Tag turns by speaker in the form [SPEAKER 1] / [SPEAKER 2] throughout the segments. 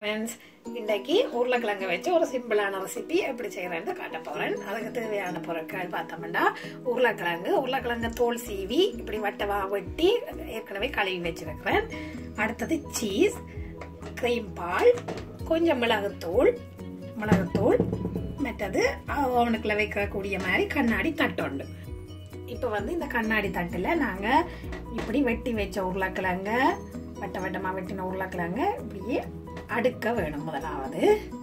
[SPEAKER 1] friends இன்றைக்கு உருளைக்கிழங்கு வச்சு ஒரு சிம்பிளான ரெசிபி எப்படி செய்கிறேன்னு காட்ட போகிறேன் அதுக்கு தேவையான பொருட்கள் பார்த்தோம்னா உருளைக்கிழங்கு உருளைக்கிழங்கு தோல் சீவி இப்படி வட்டவா வெட்டி ஏற்கனவே கழுவி வச்சிருக்கிறேன் அடுத்தது சீஸ் க்ரீம் பால் கொஞ்சம் மிளகுத்தூள் மிளகுத்தூள் மற்றது அவனுக்குள்ள வைக்கக்கூடிய மாதிரி கண்ணாடி தட்டுண்டு இப்போ வந்து இந்த கண்ணாடி தட்டில் நாங்கள் இப்படி வெட்டி வச்ச உருளைக்கிழங்க வட்ட வட்டமாக வெட்டின உருளைக்கிழங்க இப்படியே அடுக்க வேணும் முதலாவது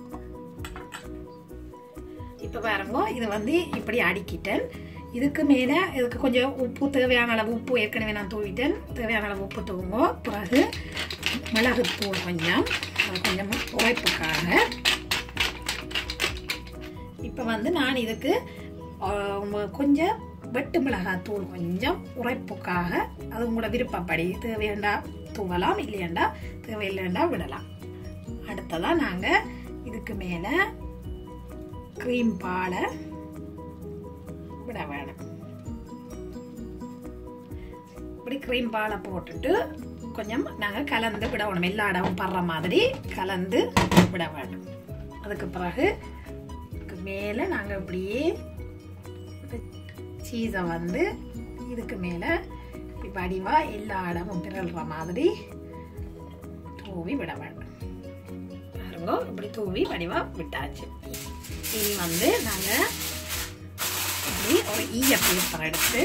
[SPEAKER 1] இப்போ பாருங்க இது வந்து இப்படி அடுக்கிட்டேன் இதுக்கு மேலே இதுக்கு கொஞ்சம் உப்பு தேவையான அளவு உப்பு ஏற்கனவே நான் தூவிட்டேன் தேவையான அளவு உப்பு தூங்குங்க பிறகு மிளகுத்தூள் கொஞ்சம் அது கொஞ்சம் உழைப்புக்காக இப்போ வந்து நான் இதுக்கு கொஞ்சம் வெட்டு மிளகாய் தூள் கொஞ்சம் உரைப்புக்காக அது உங்களோட விருப்பப்படி தேவையாண்டா தூவலாம் இல்லையாண்டா தேவையில்லைண்டா விடலாம் அடுத்ததாக நாங்கள் இதுக்கு மேலே க்ரீம் பாலை விட வேணும் இப்படி க்ரீம் பாலை போட்டுட்டு கொஞ்சம் நாங்கள் கலந்து விடணும் எல்லா இடமும் படுற மாதிரி கலந்து விட வேணும் அதுக்கு பிறகு மேலே நாங்கள் இப்படியே சீஸை வந்து இதுக்கு மேலே வடிவாக எல்லா இடமும் பிறல்ற மாதிரி தூவி விட வேண்டும் பாருங்க இப்படி தூவி வடிவாக விட்டாச்சு இனி வந்து நாங்கள் இப்படி ஒரு ஈய பேப்பர் எடுத்து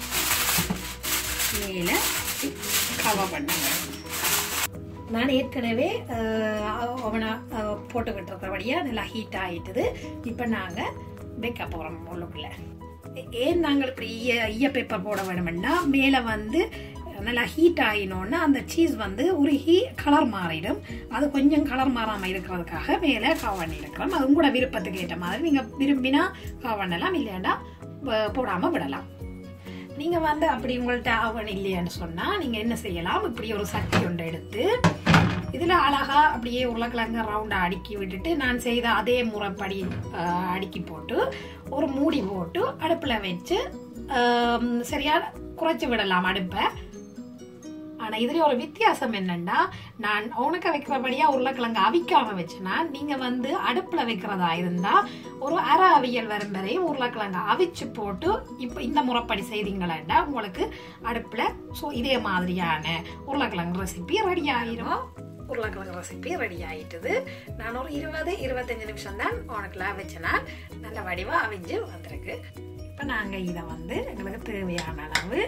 [SPEAKER 1] மேலே கவர் பண்ணுங்க நான் ஏற்கனவே அவனை போட்டுக்கிட்டு இருக்கிறபடியாக நல்லா ஹீட் ஆகிட்டுது இப்போ நாங்கள் வைக்க போகிறோம் உள்ளுக்குள்ளே ஏன் நாங்கள் இப்படி ஈய ஈய பேப்பர் போட வேணும்னா மேலே வந்து நல்லா ஹீட் ஆகினோன்னா அந்த சீஸ் வந்து உருகி கலர் மாறிடும் அது கொஞ்சம் கலர் மாறாமல் இருக்கிறதுக்காக மேலே கவர் பண்ணியிருக்கிறோம் அது உங்களோட விருப்பத்துக்கு ஏற்ற மாதிரி நீங்கள் விரும்பினா கவர் பண்ணலாம் இல்லையாண்டா போடாமல் விடலாம் நீங்கள் வந்து அப்படி உங்கள்கிட்ட அவன் இல்லையான்னு சொன்னால் நீங்கள் என்ன செய்யலாம் இப்படி ஒரு சட்டி ஒன்று எடுத்து இதில் அழகா அப்படியே உருளைக்கிழங்க ரவுண்டாக அடுக்கி விட்டுட்டு நான் செய்த அதே முறைப்படி அடுக்கி போட்டு ஒரு மூடி போட்டு அடுப்பில் வச்சு சரியாக குறைச்சி விடலாம் அடுப்பை ஆனால் இதில் ஒரு வித்தியாசம் என்னென்னா நான் உனக்கு வைக்கிறபடியாக உருளைக்கிழங்கு அவிக்காம வச்சுனா நீங்கள் வந்து அடுப்பில் வைக்கிறதா இருந்தால் ஒரு அரை அவியல் வரும் வரை உருளைக்கிழங்கு அவிச்சு போட்டு இப்போ இந்த முறைப்படி செய்தீங்களா உங்களுக்கு அடுப்பில் ஸோ இதே மாதிரியான உருளைக்கிழங்கு ரெசிபி ரெடி ஆகிரும் உருளைக்கிழங்கு ரெசிபி ரெடி ஆகிட்டுது நான் ஒரு இருபது இருபத்தஞ்சு நிமிஷம் தான் உனக்குல வச்சேன்னா நல்ல வடிவாக அவிஞ்சு வந்திருக்கு இப்போ நாங்கள் இதை வந்து எங்களுக்கு தேவையான அளவு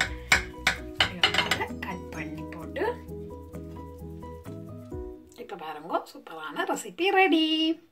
[SPEAKER 1] கட் பண்ணி போட்டு இப்போ பாருங்க சூப்பரான ரெசிபி ரெடி